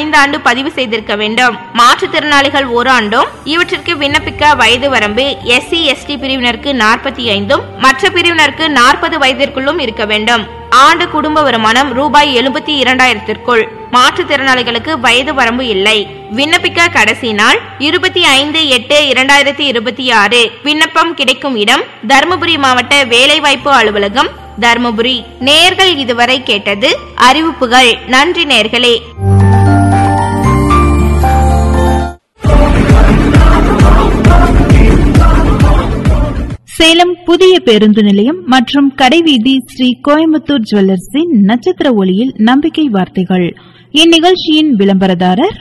ஐந்தாண்டு பதிவு செய்திருக்க வேண்டும் மாற்றுத்திறனாளிகள் ஒரு ஆண்டும் இவற்றிற்கு விண்ணப்பிக்க வயது வரம்பு எஸ்சி எஸ்டி பிரிவினருக்கு நாற்பத்தி ஐந்தும் மற்ற பிரிவினருக்கு நாற்பது வயதிற்குள்ளும் இருக்க வேண்டும் ஆண்டு குடும்ப வருமானம் ரூபாய் எழுபத்தி இரண்டாயிரத்திற்குள் மாற்றுத்திறனாளிகளுக்கு வயது வரம்பு இல்லை விண்ணப்பிக்க கடைசி நாள் இருபத்தி ஐந்து எட்டு இரண்டாயிரத்தி இருபத்தி ஆறு விண்ணப்பம் கிடைக்கும் இடம் தருமபுரி மாவட்ட வேலைவாய்ப்பு அலுவலகம் தருமபுரி நேர்கள் இதுவரை கேட்டது அறிவிப்புகள் நன்றி நேர்களே சேலம் புதிய பேருந்து நிலையம் மற்றும் கடைவீதி ஸ்ரீ கோயம்புத்தூர் ஜுவல்லர்ஸின் நட்சத்திர ஒளியில் நம்பிக்கை வார்த்தைகள் இந்நிகழ்ச்சியின் விளம்பரதாரர்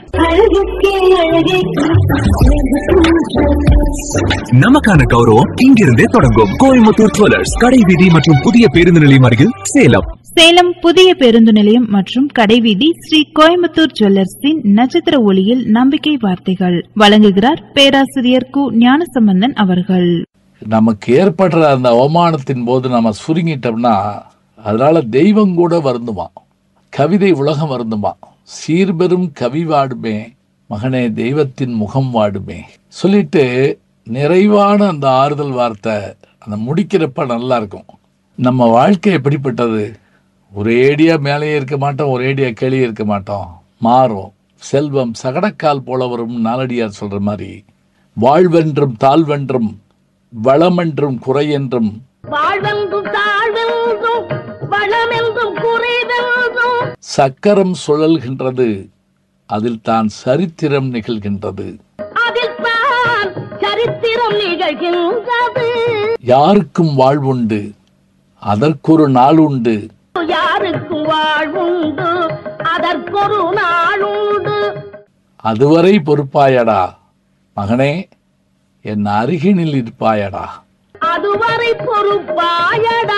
நமக்கான கௌரவம் இங்கிருந்தே தொடங்கும் கோயம்புத்தூர் ஜுவல்லர்ஸ் கடை வீதி மற்றும் புதிய பேருந்து நிலையம் அருகில் சேலம் சேலம் புதிய பேருந்து நிலையம் மற்றும் கடைவீதி ஸ்ரீ கோயம்புத்தூர் ஜுவல்லர்ஸின் நட்சத்திர ஒளியில் நம்பிக்கை வார்த்தைகள் வழங்குகிறார் பேராசிரியர் கு ஞானசம்பந்தன் அவர்கள் நமக்கு ஏற்படுற அந்த அவமானத்தின் போது நம்ம சுருங்கிட்டோம்னா அதனால தெய்வம் கூட வருந்துமா கவிதை உலகம் வருந்துமா சீர்பெரும் கவி வாடுமே மகனே தெய்வத்தின் முகம் வாடுமே சொல்லிட்டு நிறைவான அந்த ஆறுதல் வார்த்தை அந்த முடிக்கிறப்ப நல்லா இருக்கும் நம்ம வாழ்க்கை எப்படிப்பட்டது ஒரேடியா மேலேயே இருக்க மாட்டோம் ஒரேடியா கீழே இருக்க மாட்டோம் மாறும் செல்வம் சகடக்கால் போல வரும் நாலடியார் சொல்ற மாதிரி வாழ்வென்றும் தாழ்வென்றும் வளமென்றும் குறையென்றும் வாழ்வென்றும் தாழ்வென்றும் வளமென்றும் குறைவென்றும் சக்கரம் சுழல்கின்றது அதில் தான் சரித்திரம் நிகழ்கின்றது அதில் தான் சரித்திரம் நிகழ்கின்றது யாருக்கும் வாழ்வுண்டு அதற்கொரு நாள் உண்டு யாருக்கும் வாழ்வுண்டு அதற்கொரு நாளுண்டு அதுவரை பொறுப்பாயடா மகனே என் அருகினில் இருப்பாயடா அதுவரை பொறுப்பாயடா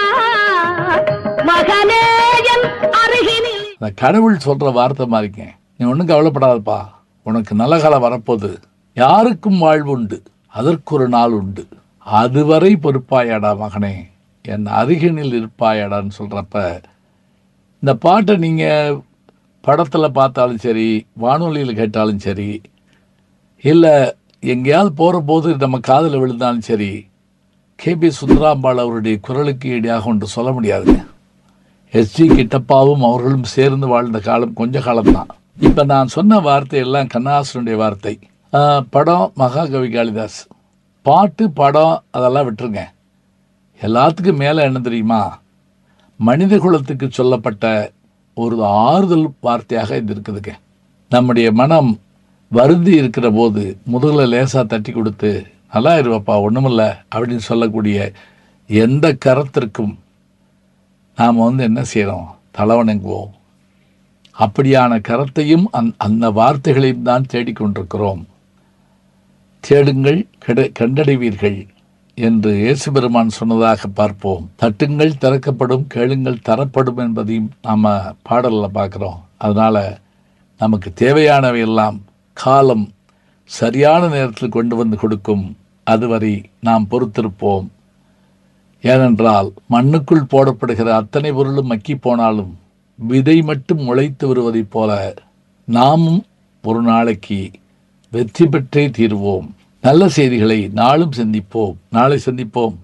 மகனே என் அருகினில் அந்த கடவுள் சொல்ற வார்த்தை மாதிரிங்க நீ ஒன்றும் கவலைப்படாதப்பா உனக்கு நல்ல காலம் வரப்போகுது யாருக்கும் வாழ்வுண்டு அதற்கொரு நாள் உண்டு அதுவரை பொறுப்பாயடா மகனே என் அருகினில் இருப்பாயடான்னு சொல்றப்ப இந்த பாட்டை நீங்க படத்துல பார்த்தாலும் சரி வானொலியில் கேட்டாலும் சரி இல்லை எங்கேயாவது போகிற போது நம்ம காதில் விழுந்தாலும் சரி கேபி சுந்தராம்பாள் அவருடைய குரலுக்கு ஈடாக ஒன்று சொல்ல முடியாதுங்க எஸ்ஜி கிட்டப்பாவும் அவர்களும் சேர்ந்து வாழ்ந்த காலம் கொஞ்ச காலம்தான் இப்போ நான் சொன்ன வார்த்தை எல்லாம் கண்ணாசனுடைய வார்த்தை ஆஹ், படம் மகாகவி காளிதாஸ் பாட்டு படம் அதெல்லாம் விட்டுருங்க எல்லாத்துக்கும் மேலே என்ன தெரியுமா மனித குலத்துக்கு சொல்லப்பட்ட ஒரு ஆறுதல் வார்த்தையாக இது இருக்குதுங்க நம்முடைய மனம் வருந்தி இருக்கிற போது முதுகில் லேசாக தட்டி கொடுத்து நல்லா இருவப்பா ஒன்றுமில்ல அப்படின்னு சொல்லக்கூடிய எந்த கரத்திற்கும் நாம் வந்து என்ன செய்கிறோம் தலைவணங்குவோம் அப்படியான கரத்தையும் அந் அந்த வார்த்தைகளையும் தான் தேடிக்கொண்டிருக்கிறோம் தேடுங்கள் கிடை கண்டடைவீர்கள் என்று இயேசு பெருமான் சொன்னதாக பார்ப்போம் தட்டுங்கள் திறக்கப்படும் கேளுங்கள் தரப்படும் என்பதையும் நாம் பாடலில் பார்க்குறோம் அதனால் நமக்கு தேவையானவை எல்லாம் காலம் சரியான நேரத்தில் கொண்டு வந்து கொடுக்கும் அதுவரை நாம் பொறுத்திருப்போம் ஏனென்றால் மண்ணுக்குள் போடப்படுகிற அத்தனை பொருளும் மக்கி போனாலும் விதை மட்டும் முளைத்து வருவதைப் போல நாமும் ஒரு நாளைக்கு வெற்றி பெற்றே தீர்வோம் நல்ல செய்திகளை நாளும் சந்திப்போம் நாளை சந்திப்போம்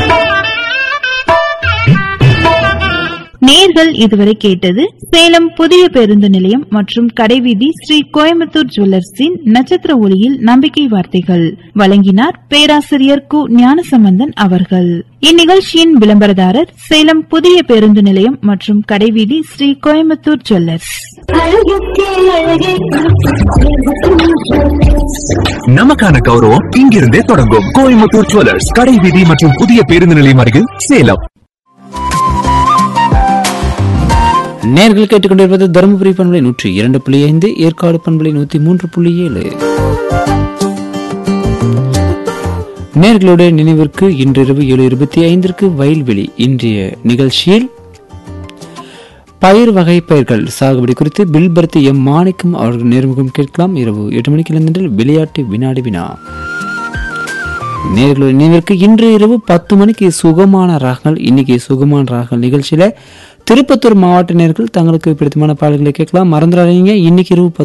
நேர்கள் இதுவரை கேட்டது சேலம் புதிய பேருந்து நிலையம் மற்றும் கடைவீதி ஸ்ரீ கோயம்புத்தூர் ஜுவல்லர்ஸின் நட்சத்திர ஒளியில் நம்பிக்கை வார்த்தைகள் வழங்கினார் பேராசிரியர் கு ஞானசம்பந்தன் அவர்கள் இந்நிகழ்ச்சியின் விளம்பரதாரர் சேலம் புதிய பேருந்து நிலையம் மற்றும் கடைவீதி ஸ்ரீ கோயம்புத்தூர் ஜுவல்லர்ஸ் நமக்கான கௌரவம் இங்கிருந்தே தொடங்கும் கோயம்புத்தூர் ஜுவல்லர்ஸ் கடை வீதி மற்றும் புதிய பேருந்து நிலையம் அருகில் சேலம் நேர்கள் கேட்டுக்கொண்டிருப்பது தருமபுரி பண்பலை நூற்றி இரண்டு புள்ளி ஐந்து ஏற்காடு பண்பலை நூத்தி மூன்று புள்ளி ஏழு நேர்களுடைய நினைவிற்கு இன்றிரவு ஏழு இருபத்தி ஐந்திற்கு வயல்வெளி இன்றைய நிகழ்ச்சியில் பயிர் வகை பயிர்கள் சாகுபடி குறித்து பில்பர்த்தி எம் மாணிக்கம் அவர்கள் நேர்முகம் கேட்கலாம் இரவு எட்டு மணிக்கு இளைஞர்கள் விளையாட்டு வினாடி வினா நேர்களுடைய நினைவிற்கு இன்று இரவு பத்து மணிக்கு சுகமான ராகங்கள் இன்னைக்கு சுகமான ராகங்கள் நிகழ்ச்சியில திருப்பத்தூர் மாவட்ட நேர்கள் தங்களுக்கு பிடித்தமான பாடல்களை கேட்கலாம் மறந்துடாதீங்க இன்னைக்கு இரவு பத்து